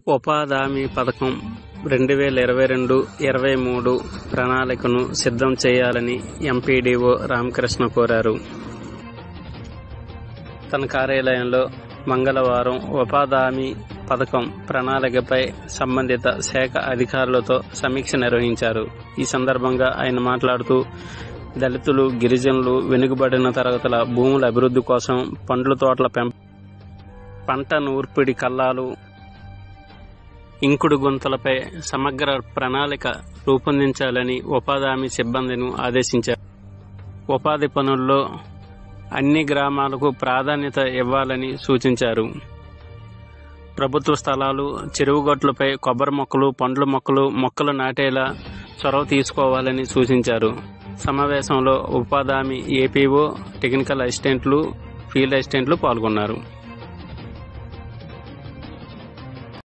ఉపాధి హామీ పథకం రెండు వేల ఇరవై రెండు ఇరవై మూడు ప్రణాళికను సిద్ధం చేయాలని ఎంపీడీఓ రామకృష్ణ కోరారు తన కార్యాలయంలో మంగళవారం ఉపాధి హామీ పథకం ప్రణాళికపై సంబంధిత శాఖ అధికారులతో సమీక్ష నిర్వహించారు ఈ సందర్భంగా ఆయన మాట్లాడుతూ దళితులు గిరిజనులు వెనుకబడిన తరగతుల భూముల అభివృద్ధి కోసం పండ్ల తోటల పెంప పంట నూర్పిడి కల్లాలు ఇంకుడు గుంతలపై సమగ్ర ప్రణాళిక రూపొందించాలని ఉపాధి హామీ సిబ్బందిని ఆదేశించారు ఉపాధి పనుల్లో అన్ని గ్రామాలకు ప్రాధాన్యత ఇవ్వాలని సూచించారు ప్రభుత్వ స్థలాలు చెరువుగట్లపై కొబ్బరి మొక్కలు పండ్ల మొక్కలు మొక్కలు నాటేలా చొరవ తీసుకోవాలని సూచించారు సమావేశంలో ఉపాధి హామీ ఏపీఓ టెక్నికల్ అసిస్టెంట్లు ఫీల్డ్ అసిస్టెంట్లు పాల్గొన్నారు